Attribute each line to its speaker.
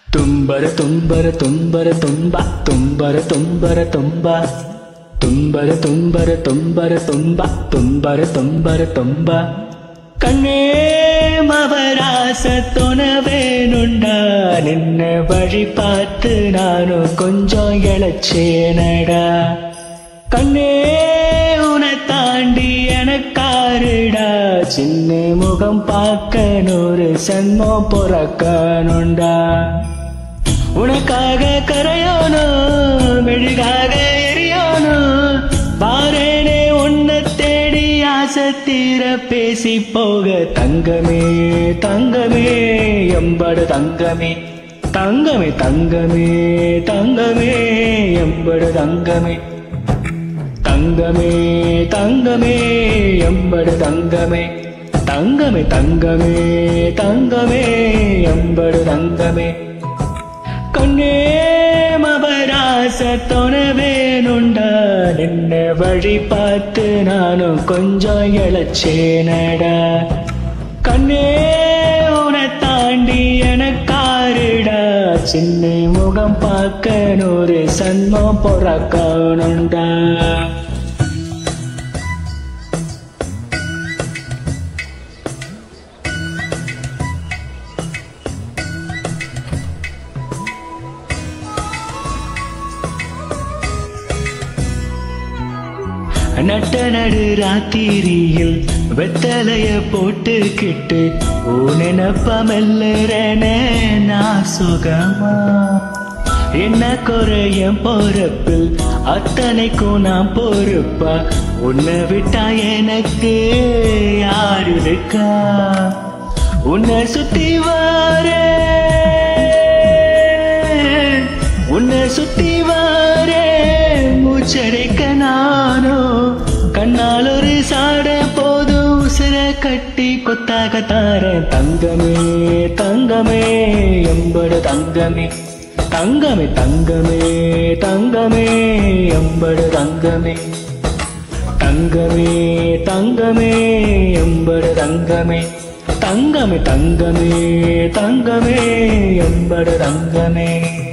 Speaker 1: தும்பர தும்பர தும்பர தும்பா தும்பர தும்பர தும்பா தும்பர தும்பர தும்பர தும்பா தும்பர தும்பர தும்பா கண்ணே மவராச துணவேனுண்டா நின்ன வழி பார்த்து நானும் கொஞ்சம் இழைச்சேனடா கண்ணே உன தாண்டி எனக்காருடா சின்ன முகம் பார்க்க நூறு சன்மம் பிறக்கணுண்டா உனக்காக கரையானோ மெழுகாக எரியானோ பாரேனே உன்னை தேடி ஆசை தீர பேசி போக தங்கமே தங்கமே எம்பட தங்கமே தங்கமே தங்கமே தங்கமே எம்பட தங்கமே தங்கமே தங்கமே எம்பட தங்கமே தங்கமே தங்கமே தங்கமே எம்பட தங்கமே கண்ணே மபராச தொணவேனுண்டா நின்ன வழி பார்த்து நானும் கொஞ்சம் இழைச்சேனடா கண்ணே உன தாண்டி எனக்காருடா சின்ன முகம் பார்க்க நூறு சன்மம் பொறக்கணுண்டா நட்ட நடு ராத்திரியில் வெத்தலைய போட்டுக்கிட்டு ஓ நினப்ப மெல்லுறனே நான் சுகமா என்ன குறைய போறப்பில் அத்தனைக்கும் நான் பொறுப்பா உன்னை விட்டா எனக்கு யாரு இருக்கா உன்னை சுத்தி வாரே உன்னை சுத்தி வாரே மூச்சடைக்க நானோ கண்ணால் ஒரு சாட போதும் உசிர கட்டி கொத்தாக தார தங்கமே தங்கமே எம்பட தங்கமே தங்கமே தங்கமே தங்கமே எம்பட தங்கமே தங்கமே தங்கமே எம்பட தங்கமே தங்கமே தங்கமே தங்கமே எம்பட தங்கமே